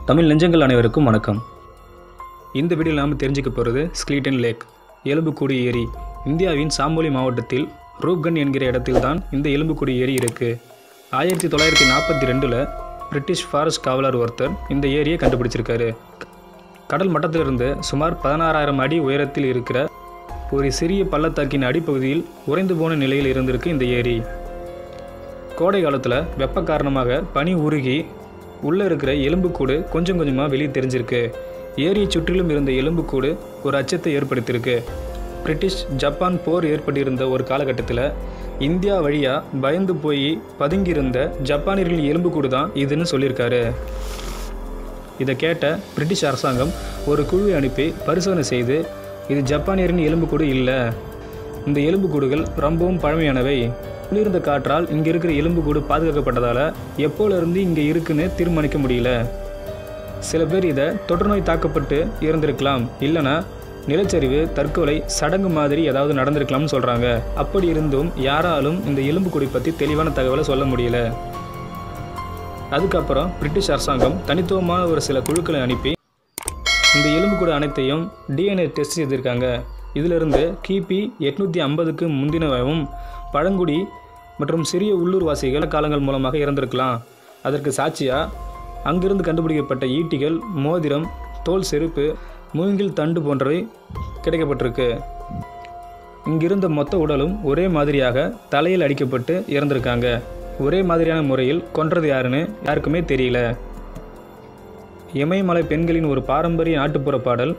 தமிழ் நெஞ்சங்கள் அனைவருக்கும் வணக்கம் இந்த வீடியோவில் நாம் தெரிஞ்சுக்க போகிறது ஸ்க்லீட்டன் லேக் எலும்புக்கூடி ஏரி இந்தியாவின் சாம்போலி மாவட்டத்தில் ரூப்கன் என்கிற இடத்தில் தான் இந்த எலும்புக்கூடி ஏரி இருக்குது ஆயிரத்தி தொள்ளாயிரத்தி நாற்பத்தி ரெண்டில் பிரிட்டிஷ் ஃபாரஸ்ட் காவலர் ஒருத்தர் இந்த ஏரியை கண்டுபிடிச்சிருக்காரு கடல் மட்டத்திலிருந்து சுமார் பதினாறாயிரம் அடி உயரத்தில் இருக்கிற ஒரு சிறிய பள்ளத்தாக்கின் அடிப்பகுதியில் உறைந்து போன நிலையில் இருந்திருக்கு இந்த ஏரி கோடை காலத்தில் வெப்ப காரணமாக பனி உருகி உள்ளே இருக்கிற எலும்புக்கூடு கொஞ்சம் கொஞ்சமாக வெளியே தெரிஞ்சிருக்கு ஏரியை சுற்றிலும் இருந்த எலும்புக்கூடு ஒரு அச்சத்தை ஏற்படுத்தியிருக்கு பிரிட்டிஷ் ஜப்பான் போர் ஏற்பட்டிருந்த ஒரு காலகட்டத்தில் இந்தியா வழியாக பயந்து போய் பதுங்கியிருந்த ஜப்பானியர்களின் எலும்புக்கூடு தான் இதுன்னு சொல்லியிருக்காரு இதை கேட்ட பிரிட்டிஷ் அரசாங்கம் ஒரு குழுவை அனுப்பி பரிசோதனை செய்து இது ஜப்பானியரின் எலும்புக்கூடு இல்லை இந்த எலும்புக்கூடுகள் ரொம்பவும் பழமையானவை குளிர்ந்த காற்றால் இங்கே இருக்கிற எலும்புக்கூடு பாதுகாக்கப்பட்டதால் எப்போலேருந்து இங்கே இருக்குன்னு தீர்மானிக்க முடியல சில பேர் இதை தொற்றுநோய் தாக்கப்பட்டு இருந்திருக்கலாம் இல்லைனா நிலச்சரிவு தற்கொலை சடங்கு மாதிரி ஏதாவது நடந்திருக்கலாம்னு சொல்கிறாங்க அப்படி இருந்தும் யாராலும் இந்த எலும்புக்கூடி பற்றி தெளிவான தகவலை சொல்ல முடியல அதுக்கப்புறம் பிரிட்டிஷ் அரசாங்கம் தனித்துவமான ஒரு சில குழுக்களை அனுப்பி இந்த எலும்புக்கூடு அனைத்தையும் டிஎன்ஏ டெஸ்ட் செய்திருக்காங்க இதிலிருந்து கிபி எட்நூற்றி ஐம்பதுக்கு முந்தினவும் பழங்குடி மற்றும் சிறிய உள்ளூர்வாசிகள் காலங்கள் மூலமாக இறந்திருக்கலாம் அதற்கு சாட்சியாக அங்கிருந்து கண்டுபிடிக்கப்பட்ட ஈட்டிகள் மோதிரம் தோல் செருப்பு மூங்கில் தண்டு போன்றவை கிடைக்கப்பட்டிருக்கு இங்கிருந்த மொத்த உடலும் ஒரே மாதிரியாக தலையில் அடிக்கப்பட்டு இறந்திருக்காங்க ஒரே மாதிரியான முறையில் கொன்றது யாருன்னு யாருக்குமே தெரியல இமயமலை பெண்களின் ஒரு பாரம்பரிய நாட்டுப்புற பாடல்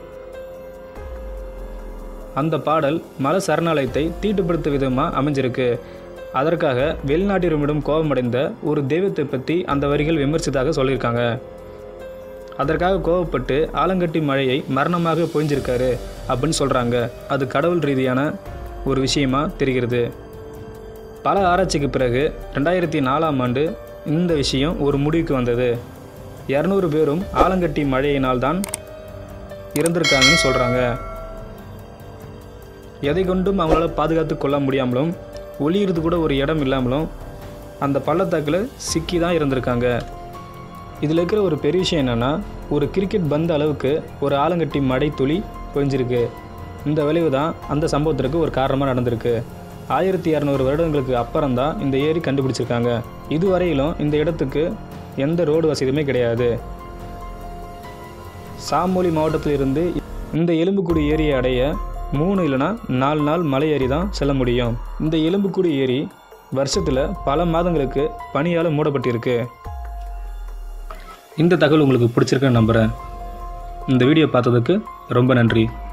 அந்த பாடல் மல சரணாலயத்தை தீட்டுப்படுத்த விதமாக அமைஞ்சிருக்கு அதற்காக வெளிநாட்டினரிடம் கோபமடைந்த ஒரு தெய்வத்தை பற்றி அந்த வரிகள் விமர்சித்தாக சொல்லியிருக்காங்க அதற்காக கோபப்பட்டு ஆலங்கட்டி மழையை மரணமாக பொழிஞ்சிருக்காரு அப்படின்னு சொல்கிறாங்க அது கடவுள் ரீதியான ஒரு விஷயமா தெரிகிறது பல ஆராய்ச்சிக்கு பிறகு ரெண்டாயிரத்தி நாலாம் ஆண்டு இந்த விஷயம் ஒரு முடிவுக்கு வந்தது இரநூறு பேரும் ஆலங்கட்டி மழையினால் தான் இறந்திருக்காங்கன்னு சொல்கிறாங்க எதை கொண்டும் அவங்களால பாதுகாத்து கொள்ள முடியாமலும் ஒளியிறது கூட ஒரு இடம் இல்லாமலும் அந்த பள்ளத்தாக்கில் சிக்கி தான் இருந்திருக்காங்க இதில் இருக்கிற ஒரு பெரிய விஷயம் என்னென்னா ஒரு கிரிக்கெட் பந்து அளவுக்கு ஒரு ஆலங்கட்டி மடை துளி பொழிஞ்சிருக்கு இந்த விளைவு தான் அந்த சம்பவத்திற்கு ஒரு காரணமாக நடந்திருக்கு ஆயிரத்தி இரநூறு வருடங்களுக்கு அப்புறம் தான் இந்த ஏரி கண்டுபிடிச்சிருக்காங்க இதுவரையிலும் இந்த இடத்துக்கு எந்த ரோடு வசதியுமே கிடையாது சாமொழி மாவட்டத்தில் இருந்து இந்த எலும்புக்குடி ஏரியை அடைய மூணு இல்லைனா நாலு நாள் மலை ஏறி தான் செல்ல முடியும் இந்த எலும்புக்குடி ஏரி வருஷத்தில் பல மாதங்களுக்கு பனியால் மூடப்பட்டிருக்கு இந்த தகவல் உங்களுக்கு பிடிச்சிருக்குன்னு நம்புகிறேன் இந்த வீடியோ பார்த்ததுக்கு ரொம்ப நன்றி